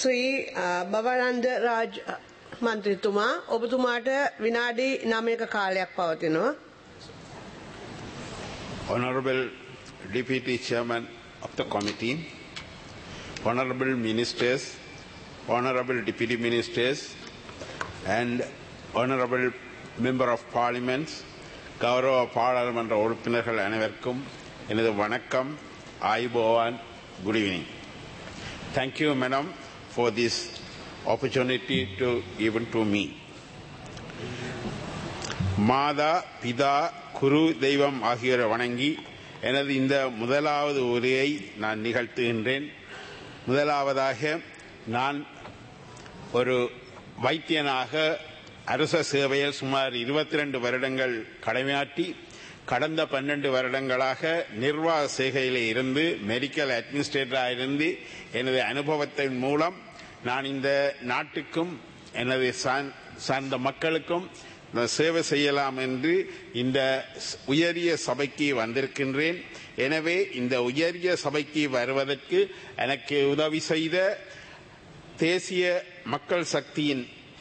ශ්‍රී බවනන්ද රාජ් මන්ත්‍රතුමා ඔබතුමාට විනාඩි නමයක කාලයක් පවතිනවා. Honorable Deputy Chairman of the committee, Honorable Ministers, Honorable Deputy Ministers, and Honorable Member of Parliament, கௌரவ பாராளுமன்ற உறுப்பினர்கள் அனைவருக்கும் எனது வணக்கம் ஆய்போவான் good evening Thank you, madam, for this opportunity to given to me. மாதா பிதா குரு தெய்வம் ஆகியோரை வணங்கி எனது இந்த முதலாவது உரையை நான் நிகழ்த்துகின்றேன் முதலாவதாக நான் ஒரு வைத்தியனாக அரச சேவையில் சுமார் இருபத்தி ரெண்டு வருடங்கள் கடமையாற்றி கடந்த பன்னெண்டு வருடங்களாக நிர்வாக சேகையில் இருந்து மெடிக்கல் அட்மினிஸ்ட்ரேட்டராக இருந்து எனது அனுபவத்தின் மூலம் நான் இந்த நாட்டுக்கும் எனது சார்ந்த மக்களுக்கும் சேவை செய்யலாம் என்று இந்த உயரிய சபைக்கு வந்திருக்கின்றேன் எனவே இந்த உயரிய சபைக்கு வருவதற்கு எனக்கு உதவி செய்த தேசிய மக்கள் சக்தியின்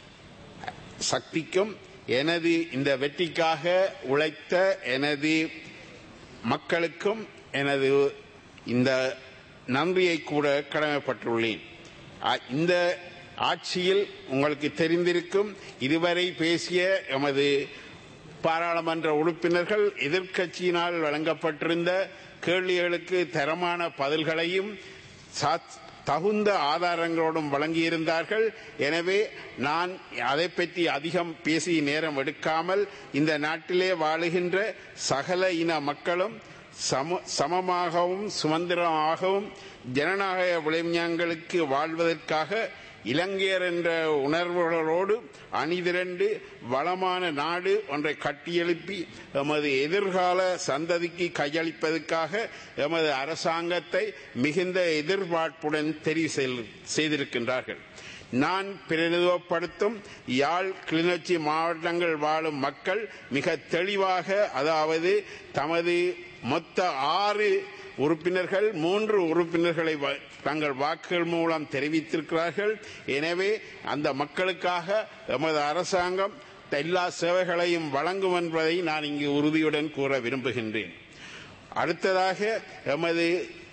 சக்திக்கும் எனது இந்த வெற்றிக்காக உழைத்த எனது மக்களுக்கும் எனது இந்த நன்றியை கூட கடமைப்பட்டுள்ளேன் இந்த ஆட்சியில் உங்களுக்கு தெரிந்திருக்கும் இதுவரை பேசிய எமது பாராளுமன்ற உறுப்பினர்கள் எதிர்க்கட்சியினால் வழங்கப்பட்டிருந்த கேள்விகளுக்கு தரமான பதில்களையும் தகுந்த ஆதாரங்களோடும் வழங்கியிருந்தார்கள் எனவே நான் அதை பற்றி அதிகம் பேசி நேரம் எடுக்காமல் இந்த நாட்டிலே வாழுகின்ற சகல இன மக்களும் சம சமமாகவும் சுதந்திரமாகவும் ஜனநாயக விளைஞங்களுக்கு வாழ்வதற்காக இலங்கையர் என்ற உணர்வுகளோடு அணிதிரண்டு வளமான நாடு ஒன்றை கட்டியெழுப்பி எமது எதிர்கால சந்ததிக்கு கையளிப்பதற்காக எமது அரசாங்கத்தை மிகுந்த எதிர்பார்ப்புடன் தெரிவு செய்திருக்கின்றார்கள் நான் பிரதிநிதித்துவப்படுத்தும் யாழ் கிளிநொச்சி மாவட்டங்கள் வாழும் மக்கள் மிக தெளிவாக அதாவது தமது மொத்த ஆறு உறுப்பினர்கள் மூன்று உறுப்பினர்களை தங்கள் வாக்குகள் மூலம் தெரிவித்திருக்கிறார்கள் எனவே அந்த மக்களுக்காக எமது அரசாங்கம் எல்லா சேவைகளையும் வழங்கும் என்பதை நான் இங்கு உறுதியுடன் கூற விரும்புகின்றேன் அடுத்ததாக எமது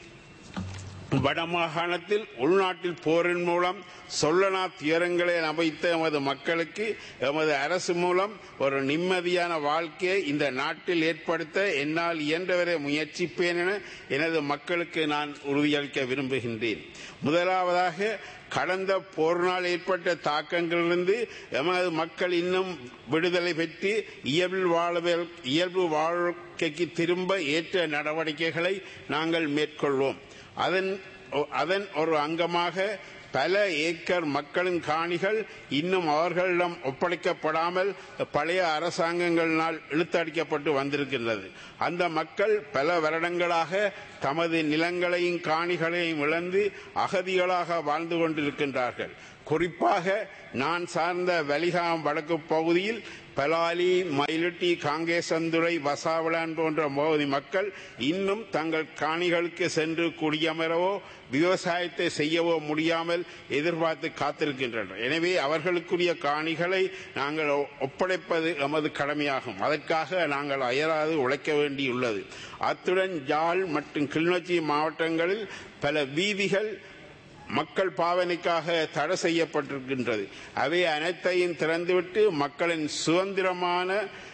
வடமாகாணத்தில் உள்நாட்டில் போரின் மூலம் சொல்லனா துயரங்களை அமைத்த எமது மக்களுக்கு எமது அரசு மூலம் ஒரு நிம்மதியான வாழ்க்கையை இந்த நாட்டில் ஏற்படுத்த என்னால் இயன்றவரை முயற்சிப்பேன் என எனது மக்களுக்கு நான் உறுதியளிக்க விரும்புகின்றேன் முதலாவதாக கடந்த போரினால் ஏற்பட்ட தாக்கங்களிலிருந்து எமது மக்கள் இன்னும் விடுதலை பெற்று இயல்பு வாழ்வு இயல்பு வாழ்க்கைக்கு திரும்ப ஏற்ற நடவடிக்கைகளை நாங்கள் மேற்கொள்வோம் அதன் அதன் ஒரு அங்கமாக பல ஏக்கர் மக்களின் காணிகள் இன்னும் அவர்களிடம் ஒப்படைக்கப்படாமல் பழைய அரசாங்கங்களினால் இழுத்தடிக்கப்பட்டு வந்திருக்கின்றது அந்த மக்கள் பல வருடங்களாக தமது நிலங்களையும் காணிகளையும் இழந்து அகதிகளாக வாழ்ந்து கொண்டிருக்கின்றார்கள் குறிப்பாக நான் சார்ந்த வலிகாம் வடக்கு பகுதியில் பலாலி மயிலட்டி காங்கேசந்துறை வசாவளான் போன்ற பகுதி மக்கள் இன்னும் தங்கள் காணிகளுக்கு சென்று குடியமரவோ விவசாயத்தை செய்யவோ முடியாமல் எதிர்பார்த்து காத்திருக்கின்றனர் எனவே அவர்களுக்குரிய காணிகளை நாங்கள் ஒப்படைப்பது எமது கடமையாகும் அதற்காக நாங்கள் அயராது உழைக்க வேண்டியுள்ளது அத்துடன் யாழ் மற்றும் கிளிநொச்சி மாவட்டங்களில் பல வீதிகள் மக்கள் பாவனைக்காக தடை செய்யப்பட்டிருக்கின்றது அவை அனைத்தையும் திறந்துவிட்டு மக்களின் சுதந்திரமான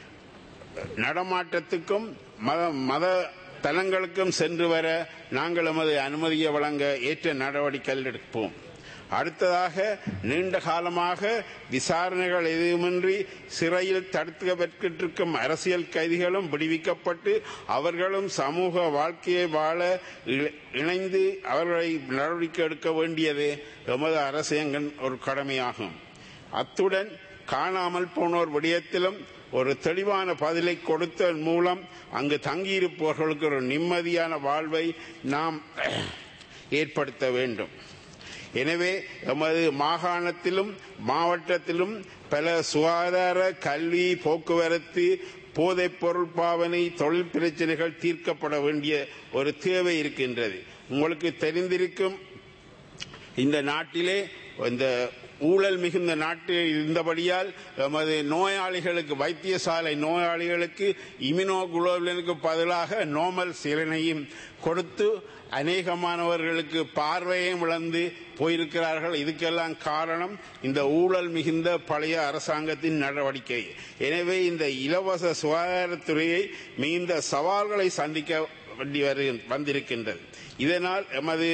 நடமாட்டத்துக்கும் மத மத தலங்களுக்கும் சென்று வர நாங்கள் எமது அனுமதியை வழங்க ஏற்ற நடவடிக்கைகள் எடுப்போம் அடுத்ததாக நீண்ட காலமாக விசாரணைகள் எதுவுமின்றி சிறையில் தடுக்கப்பட்டிருக்கும் அரசியல் கைதிகளும் விடுவிக்கப்பட்டு அவர்களும் சமூக வாழ்க்கையை வாழ இணைந்து அவர்களை நடவடிக்கை எடுக்க வேண்டியது எமது அரசியங்கின் ஒரு கடமையாகும் அத்துடன் காணாமல் போனோர் விடயத்திலும் ஒரு தெளிவான பதிலை கொடுத்ததன் மூலம் அங்கு தங்கியிருப்பவர்களுக்கு ஒரு நிம்மதியான வாழ்வை நாம் ஏற்படுத்த வேண்டும் எனவே எமது மாகாணத்திலும் மாவட்டத்திலும் பல சுகாதார கல்வி போக்குவரத்து போதைப் பொருள் பாவனை தொழில் பிரச்சனைகள் தீர்க்கப்பட வேண்டிய ஒரு தேவை இருக்கின்றது உங்களுக்கு தெரிந்திருக்கும் இந்த நாட்டிலே இந்த ஊழல் மிகுந்த நாட்டு இருந்தபடியால் எமது நோயாளிகளுக்கு வைத்தியசாலை நோயாளிகளுக்கு இம்யூனோகுளோபினுக்கு பதிலாக நோமல் சிலனையும் கொடுத்து அநேகமானவர்களுக்கு பார்வையும் இழந்து போயிருக்கிறார்கள் இதுக்கெல்லாம் காரணம் இந்த ஊழல் மிகுந்த பழைய அரசாங்கத்தின் நடவடிக்கை எனவே இந்த இலவச சுகாதாரத்துறையை மிகுந்த சவால்களை சந்திக்க வேண்டி வரு- வந்திருக்கின்றது இதனால் எமது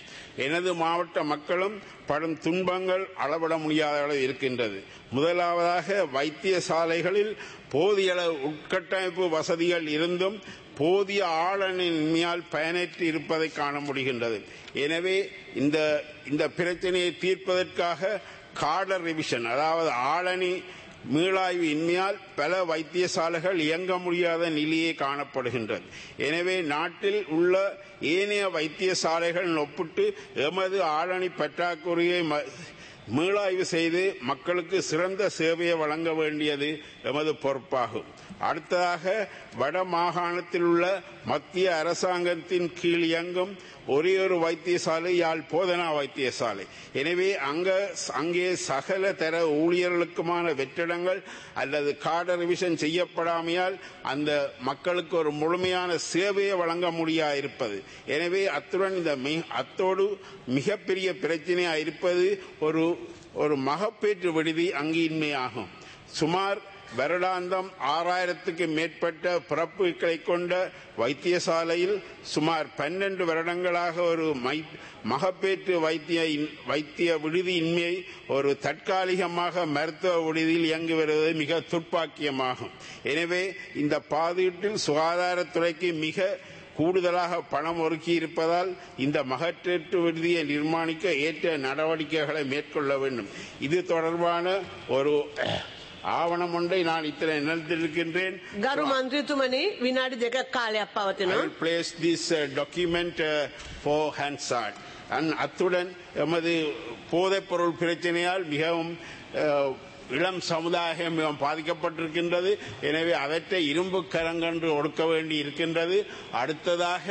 எனது மாவட்ட மக்களும் படும் துன்பங்கள் அளவிட முடியாத அளவு இருக்கின்றது முதலாவதாக வைத்தியசாலைகளில் போதிய அளவு உட்கட்டமைப்பு வசதிகள் இருந்தும் போதிய ஆளணின்மையால் பயனற்று இருப்பதை காண முடிகின்றது எனவே இந்த இந்த பிரச்சனையை தீர்ப்பதற்காக காடர் ரிவிஷன் அதாவது ஆளணி மீளாய்வு இன்மையால் பல வைத்தியசாலைகள் இயங்க முடியாத நிலையே காணப்படுகின்றது எனவே நாட்டில் உள்ள ஏனைய வைத்தியசாலைகள் ஒப்பிட்டு எமது ஆளணி பற்றாக்குறையை ம- மீளாய்வு செய்து மக்களுக்கு சிறந்த சேவையை வழங்க வேண்டியது எமது பொறுப்பாகும் அடுத்ததாக வட மாகாணத்தில் உள்ள மத்திய அரசாங்கத்தின் கீழ் இயங்கும் ஒரே ஒரு வைத்தியசாலை யாழ் போதனா வைத்தியசாலை எனவே அங்க அங்கே சகல தர ஊழியர்களுக்குமான வெற்றிடங்கள் அல்லது கார்டு ரிவிஷன் செய்யப்படாமையால் அந்த மக்களுக்கு ஒரு முழுமையான சேவையை வழங்க முடியா இருப்பது எனவே அத்துடன் இந்த மி- அத்தோடு மிகப்பெரிய பிரச்சனையா இருப்பது ஒரு ஒரு மகப்பேற்று விடுதி அங்கின்மையாகும் சுமார் வருடாந்தம் ஆறாயிரத்துக்கு மேற்பட்ட பிறப்புகளை கொண்ட வைத்தியசாலையில் சுமார் பன்னெண்டு வருடங்களாக ஒரு மை- மகப்பேற்று வைத்திய இன்- வைத்திய விடுதி இன்மையை ஒரு தற்காலிகமாக மருத்துவ விடுதியில் இயங்கி வருவது மிக துர்ப்பாக்கியமாகும் எனவே இந்த பாதீட்டில் சுகாதாரத்துறைக்கு மிக கூடுதலாக பணம் ஒதுக்கி இருப்பதால் இந்த மகற்றேற்று விடுதியை நிர்மாணிக்க ஏற்ற நடவடிக்கைகளை மேற்கொள்ள வேண்டும் இது தொடர்பான ஒரு ஆவணம் ஒன்றை நான் இத்தனை நினைத்திருக்கின்றேன் ගරු මන්ත්‍රීතුමනි විනාඩි දෙකක් කාලයක් I පවතිනවා. will place this uh, document uh, for Hansard. And அத்துடன் எமது போதைப்பொருள் பிரச்சனையால் மிகவும் uh, இளம் சமுதாயம் மிகவும் பாதிக்கப்பட்டிருக்கின்றது எனவே அவற்றை இரும்பு கரங்கன்று ஒடுக்க வேண்டி இருக்கின்றது அடுத்ததாக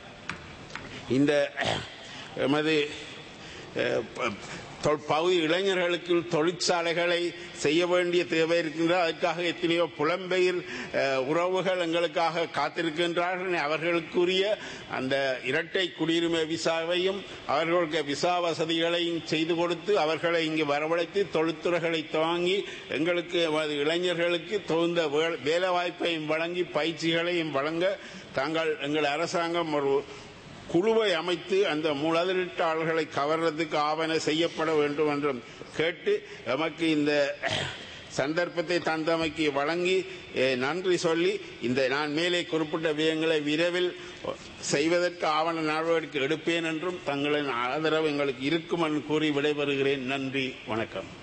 இந்த எமது அஹ், ப- தொ- பகுதி இளைஞர்களுக்கு தொழிற்சாலைகளை செய்ய வேண்டிய தேவை இருக்கின்றது அதற்காக எத்தனையோ புலம்பெயர் அஹ், உறவுகள் எங்களுக்காக காத்திருக்கின்றார்கள் அவர்களுக்குரிய அந்த இரட்டை குடியுரிமை விசாவையும் அவர்களுக்கு விசா வசதிகளையும் செய்து கொடுத்து அவர்களை இங்கு வரவழைத்து தொழில்துறைகளை துவங்கி எங்களுக்கு எமது இளைஞர்களுக்கு தகுந்த வே- வேலை வாய்ப்பையும் வழங்கி பயிற்சிகளையும் வழங்க தாங்கள் எங்கள் அரசாங்கம் ஒரு குழுவை அமைத்து அந்த முதலீட்டாளர்களை கவர்றதுக்கு ஆவண செய்யப்பட வேண்டும் என்றும் கேட்டு எமக்கு இந்த சந்தர்ப்பத்தை தந்தமைக்கு வழங்கி eh, நன்றி சொல்லி இந்த நான் மேலே குறிப்பிட்ட வியங்களை விரைவில் செய்வதற்கு ஆவண நடவடிக்கை எடுப்பேன் என்றும் தங்களின் ஆதரவு எங்களுக்கு இருக்கும் என்று கூறி விடைபெறுகிறேன் நன்றி வணக்கம்